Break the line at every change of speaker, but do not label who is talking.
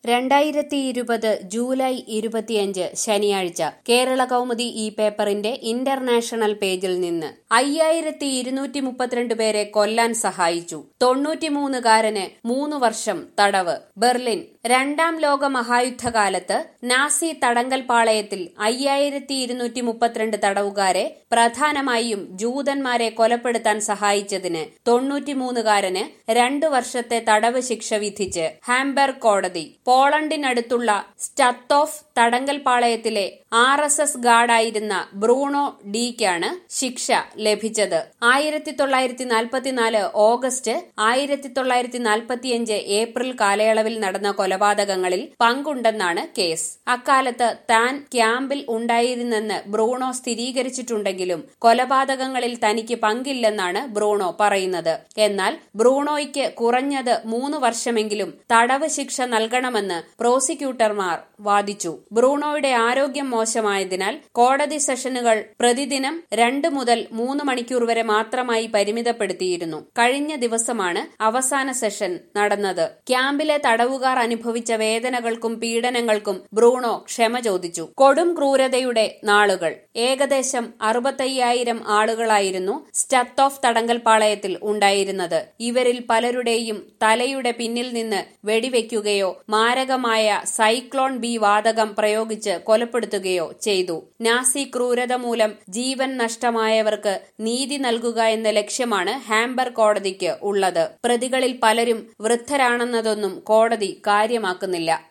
രണ്ടായിരത്തി ഇരുപത് ജൂലൈ ഇരുപത്തിയഞ്ച് ശനിയാഴ്ച കേരള കൗമുദി ഈ പേപ്പറിന്റെ ഇന്റർനാഷണൽ പേജിൽ നിന്ന് അയ്യായിരത്തി ഇരുന്നൂറ്റി മുപ്പത്തിരണ്ട് പേരെ കൊല്ലാൻ സഹായിച്ചു തൊണ്ണൂറ്റിമൂന്നുകാരന് മൂന്ന് വർഷം തടവ് ബെർലിൻ രണ്ടാം ലോക മഹായുദ്ധകാലത്ത് നാസി തടങ്കൽ പാളയത്തിൽ അയ്യായിരത്തി ഇരുന്നൂറ്റി മുപ്പത്തിരണ്ട് തടവുകാരെ പ്രധാനമായും ജൂതന്മാരെ കൊലപ്പെടുത്താൻ സഹായിച്ചതിന് തൊണ്ണൂറ്റിമൂന്നുകാരന് രണ്ടു വർഷത്തെ തടവ് ശിക്ഷ വിധിച്ച് ഹാംബർഗ് കോടതി പോളണ്ടിനടുത്തുള്ള സ്റ്റത്തോഫ് തടങ്കൽ പാളയത്തിലെ ആർ എസ് എസ് ഗാർഡായിരുന്ന ബ്രൂണോ ഡിക്കാണ് ശിക്ഷ ലഭിച്ചത് ആയിരത്തി തൊള്ളായിരത്തി നാൽപ്പത്തിനാല് ഓഗസ്റ്റ് ആയിരത്തി തൊള്ളായിരത്തി നാൽപ്പത്തിയഞ്ച് ഏപ്രിൽ കാലയളവിൽ നടന്ന കൊലപാതകങ്ങളിൽ പങ്കുണ്ടെന്നാണ് കേസ് അക്കാലത്ത് താൻ ക്യാമ്പിൽ ഉണ്ടായിരുന്നെന്ന് ബ്രൂണോ സ്ഥിരീകരിച്ചിട്ടുണ്ടെങ്കിലും കൊലപാതകങ്ങളിൽ തനിക്ക് പങ്കില്ലെന്നാണ് ബ്രൂണോ പറയുന്നത് എന്നാൽ ബ്രൂണോയ്ക്ക് കുറഞ്ഞത് മൂന്ന് വർഷമെങ്കിലും തടവ് ശിക്ഷ നൽകണമെന്ന് പ്രോസിക്യൂട്ടർമാർ വാദിച്ചു ബ്രൂണോയുടെ ആരോഗ്യം മോശമായതിനാൽ കോടതി സെഷനുകൾ പ്രതിദിനം രണ്ട് മുതൽ മൂന്ന് മണിക്കൂർ വരെ മാത്രമായി പരിമിതപ്പെടുത്തിയിരുന്നു കഴിഞ്ഞ ദിവസമാണ് അവസാന സെഷൻ നടന്നത് ക്യാമ്പിലെ തടവുകാർ അനുഭവിച്ച വേദനകൾക്കും പീഡനങ്ങൾക്കും ബ്രൂണോ ക്ഷമ ചോദിച്ചു കൊടും ക്രൂരതയുടെ നാളുകൾ ഏകദേശം അറുപത്തയ്യായിരം ആളുകളായിരുന്നു സ്റ്റത്ത് ഓഫ് തടങ്കൽ പാളയത്തിൽ ഉണ്ടായിരുന്നത് ഇവരിൽ പലരുടെയും തലയുടെ പിന്നിൽ നിന്ന് വെടിവെക്കുകയോ മാരകമായ സൈക്ലോൺ ബി വാതകം പ്രയോഗിച്ച് കൊലപ്പെടുത്തുകയോ ചെയ്തു നാസി ക്രൂരത മൂലം ജീവൻ നഷ്ടമായവർക്ക് നീതി നൽകുക എന്ന ലക്ഷ്യമാണ് ഹാംബർ കോടതിക്ക് ഉള്ളത് പ്രതികളിൽ പലരും വൃദ്ധരാണെന്നതൊന്നും കോടതി കാര്യമാക്കുന്നില്ല